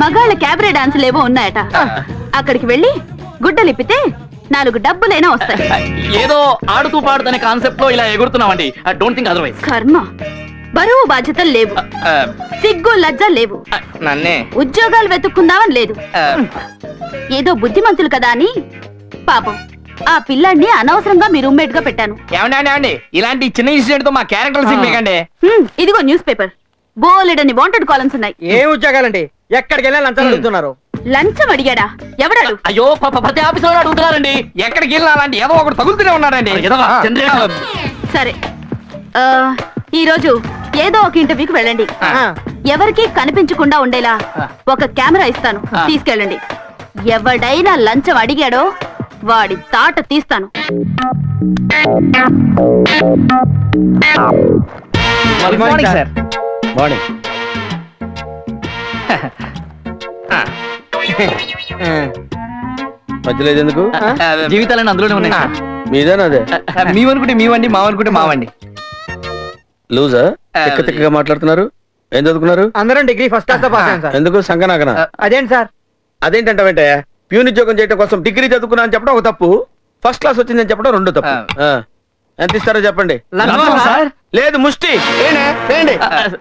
మగాళ్ళ cabaret dance లేవో ఉన్నాయట అక్కడికి వెళ్ళి గుడ్డలిప్పితే నాలుగు డబ్బులైనా వస్తాయి ఏదో ఆడుతూ పాడుతనే కాన్సెప్ట్ లో ఇలా ఎగురుతున్నామండి డోంట్ థింక్ అదర్వైజ్ కర్మ బరువు బాధ్యతలు లేవు సిగ్గు లజ్జ లేవు నన్నే ఉద్యోగాలు వెతుక్కుందామని లేదు ఏదో బుద్ధిమంతులు కదా అని పాపం ఆ పిల్లాడిని అనవసరంగా మీ రూమ్మేట్ గా పెట్టాను ఏమండి అండి అండి ఇలాంటి చిన్న ఇన్సిడెంట్ తో మా క్యారెక్టర్ సిగ్మేకండి హ్మ్, ఇదిగో న్యూస్ పేపర్ బోలెడని వాంటెడ్ కాలమ్స్ ఉన్నాయి ఏం ఉద్యోగాలండి ఎక్కడికి వెళ్ళా లంచాలు అడుగుతున్నారు లంచం అడిగాడా ఎవడాడు అయ్యో పాప ప్రతి ఆఫీస్ లో అడుగుతున్నారండి ఎక్కడికి వెళ్ళినా అలాంటి ఏదో ఒకటి తగులుతూనే ఉన్నాడండి సరే ఆ, ఈ రోజు ఏదో ఒక ఇంటర్వ్యూకి వెళ్ళండి ఆ. ఎవరికి కనిపించకుండా ఉండేలా ఒక కెమెరా ఇస్తాను ఆ. తీసుకెళ్ళండి ఎవడైనా లంచం అడిగాడో వాడి తాట తీస్తాను Good morning, sir. మార్నింగ్ ఆ. మధ్యలో ఇది ఎందుకు జీవితాలన్నీ అందులోనే ఉన్నాయి సార్. మీదేనాదే మీవనుకుంటే మీవండి మావనుకుంటే మావండి లూజా తిక్క తిక్కగా మాట్లాడుతున్నారు ఏం చదువుకున్నారు అందరం డిగ్రీ ఫస్ట్ క్లాస్ తో పాస్ అయ్యాం సార్ ఎందుకు సంకనాకన అదేంటి సార్ అదేంటంటే ప్యూన్ ఉద్యోగం చేయడం కోసం డిగ్రీ చదువుకున్నా అని చెప్పడం ఒక తప్పు ఫస్ట్ క్లాస్ వచ్చిందని చెప్పడం రెండు తప్పు ఆ. ఎంత ఇస్తారో చెప్పండి లంచం సార్ లేదు ముష్టి ఏనే? వేయండి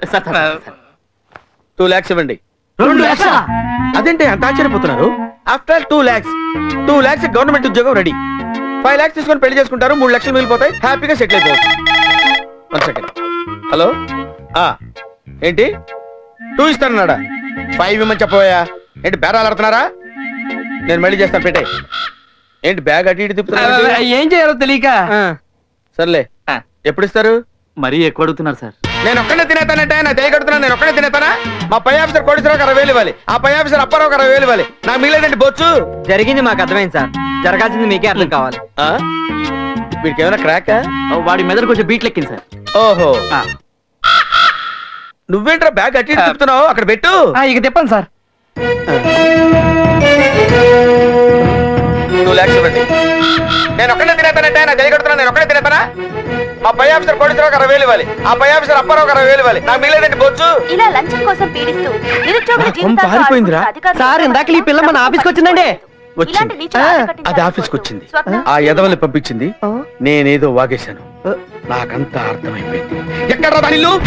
టూ లాక్స్ ఇవ్వండి రెండు లక్షల అదేంటి అంత ఆశ్చర్యపోతున్నారు after two lakhs two lakhs government ఉద్యోగం రెడీ ఫైవ్ లాక్స్ తీసుకొని పెళ్లి చేసుకుంటారు మూడు లక్షలు మిగిలిపోతాయి హ్యాపీగా సెటిల్ అయిపోవచ్చు వన్ సెకండ్ హలో ఆ ఏంటి టూ ఇస్తానన్నాడా ఫైవ్ ఇవ్వమని చెప్పబోయా ఏంటి బేరాలు ఆడుతున్నారా నేను మళ్ళీ చేస్తాను పెట్టే ఏంటి బ్యాగ్ అటు ఇటు తిప్పుతున్నా ఏం చేయాలో తెలియక సర్లే ఆ. ఎప్పుడు ఇస్తారు మరీ ఎక్కువ అడుగుతున్నారు సార్ నేను ఒక్కడే తినేతానంటే నా తెలియకడుతున్నా నేను ఒక్కడే తినేతానా మా పై ఆఫీసర్ కోటేశ్వరరావు అరవై వేలు ఇవ్వాలి ఆ పై ఆఫీసర్ అప్పారావు అరవై వేలు ఇవ్వాలి నాకు మిగిలేదండి బొచ్చు జరిగింది మాకు అర్థమైంది సార్ జరగాల్సింది మీకే అర్థం కావాలి ఆ? వీడికి ఏమైనా క్రాక్ వాడి మెదడు కొంచెం బీట్ లెక్కింది సార్ ఓహో ఆ. నువ్వేంట్రా బ్యాగ్ అట్టి ఇటు తిప్పుతున్నావు అక్కడ పెట్టు ఇక చెప్పండి సార్ టూ లాక్స్ ఇవ్వండి నేను ఒక్కడే తినేతానంటే నా తెలియకడుతున్నా నేను ఒక్కడే తినేతానా మా పై ఆఫీసర్ కోటేశ్వరరావు అరవై వేలు ఇవ్వాలి ఆ పై ఆఫీసర్ అప్పారావు అరవై వేలు ఇవ్వాలి నాకు మిగిలేదండి బొచ్చు ఇలా లంచం కోసం పీడిస్తూ నిరుద్యోగుల జీవితాలతో పారిపోయిందిరా. ఆడుకుంటున్న అధికారులు సార్, ఇందాక ఈ పిల్ల మన ఆఫీస్కి వచ్చిందండి. ఇలాంటి వచ్చింది నీచులు ఆట కట్టించాలని అది ఆఫీస్కి వచ్చింది స్వప్న, ఆ ఎదవల్ని పంపించింది నేనేదో వాగేశాను నాకంతా అర్థమైపోయింది ఎక్కడ దాని ఇల్లు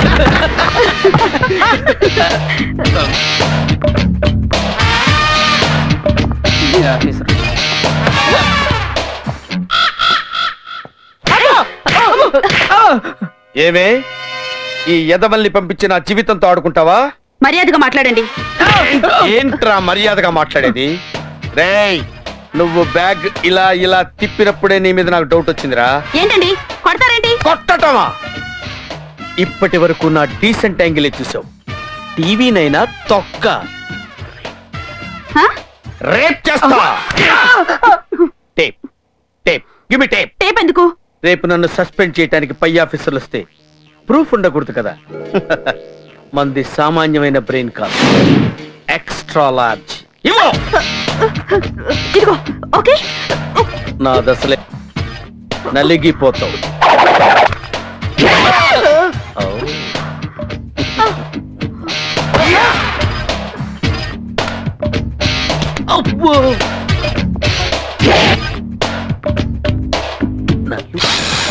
ఏమే ఈ ఎదవల్ని పంపించి నా జీవితంతో ఆడుకుంటావా మర్యాదగా మాట్లాడండి ఏంట్రా మర్యాదగా మాట్లాడేది రేయ్ నువ్వు బ్యాగ్ ఇలా ఇలా తిప్పినప్పుడే నీ మీద నాకు డౌట్ వచ్చిందిరా ఏంటండి కొడతారేంటి కొట్టటమా ఇప్పటి వరకు నా డీసెంట్ యాంగిల్ చూసావు టీవీనైనా తొక్క హా? రేప్ చేస్తా tape tape gimme tape tape ఎందుకు రేపు నన్ను సస్పెండ్ చేయడానికి పై ఆఫీసర్లు వస్తే ప్రూఫ్ ఉండకూడదు కదా మంది సామాన్యమైన బ్రెయిన్ కాదు ఎక్స్ట్రా లార్జ్ ఇవ్వు ఇదిగో ఓకే నా దశలే నలిగిపోతావు ఔ. అబ్బో. నలు-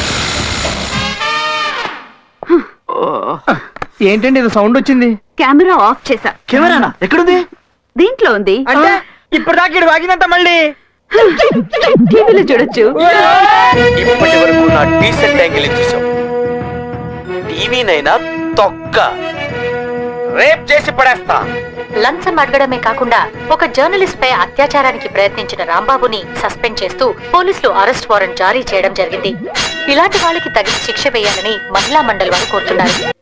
ఏంటండి ఇది సౌండ్ వచ్చింది కెమెరా ఆఫ్ చేశా కెమెరానా ఎక్కడుంది దీంట్లో ఉంది అంటే ఇప్పుడు దాకా ఇటు వాగిందంతా మళ్ళీ టీవీలో చూడొచ్చు ఇప్పటి వరకు నా డీసెంట్ యాంగిల్ చూసావు టీవీనైనా తొక్క రేప్ చేసి పడేస్తా లంచం అడగడమే కాకుండా ఒక జర్నలిస్ట్ పై అత్యాచారానికి ప్రయత్నించిన రాంబాబుని సస్పెండ్ చేస్తూ పోలీసులు అరెస్ట్ వారెంట్ జారీ చేయడం జరిగింది ఇలాంటి వాళ్ళకి తగిన శిక్ష వేయాలని మహిళా మండలి వారు కోరుతున్నారు